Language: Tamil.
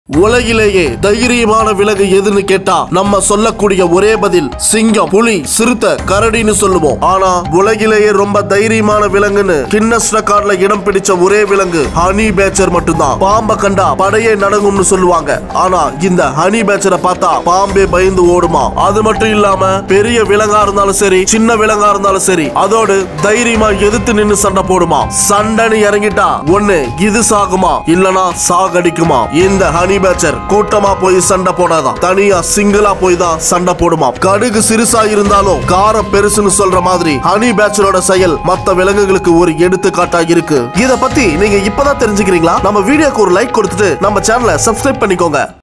உலகிலேயே தைரியமான விலங்கு எதுன்னு கேட்டா நம்ம சொல்லக்கூடிய ஒரே பதில் சிங்கம் புலி சிறுத்தை கரடின்னு சொல்லுவோம் ஆனா உலகிலேயே ரொம்ப தைரியமான விலங்குன்னு கின்னஸ் ரெக்கார்ட்ல இடம் பிடிச்ச ஒரே விலங்கு ஹனி பேச்சர் மட்டும்தான் பாம்பை கண்டா படையே நடுங்கும்னு சொல்லுவாங்க ஆனா இந்த ஹனி பேச்சரை பார்த்தா பாம்பே பயந்து ஓடுமா அது மட்டும் இல்லாம பெரிய விலங்கா இருந்தாலும் சரி சின்ன விலங்கா இருந்தாலும் சரி அதோடு தைரியமா எதிர்த்து நின்னு சண்டை போடுமா சண்டைன்னு இறங்கிட்டா ஒண்ணு இது சாகுமா இல்லனா சாகடிக்குமா இந்த ஹனி பேச்சர் கூட்டமா போய் சண்டை போடாதான் தனியா சிங்கிளா போய் தான் சண்டை போடுமா கடுகு சிறுசா இருந்தாலும் காரம் பெருசுன்னு சொல்ற மாதிரி ஹனி பேச்சரோட செயல் மத்த விலங்குகளுக்கு ஒரு எடுத்துக்காட்டா இருக்கு இத பத்தி நீங்க இப்பதான் தெரிஞ்சுக்கிறீங்களா நம்ம வீடியோக்கு ஒரு லைக் கொடுத்துட்டு நம்ம சேனலை சப்ஸ்கிரைப் பண்ணிக்கோங்க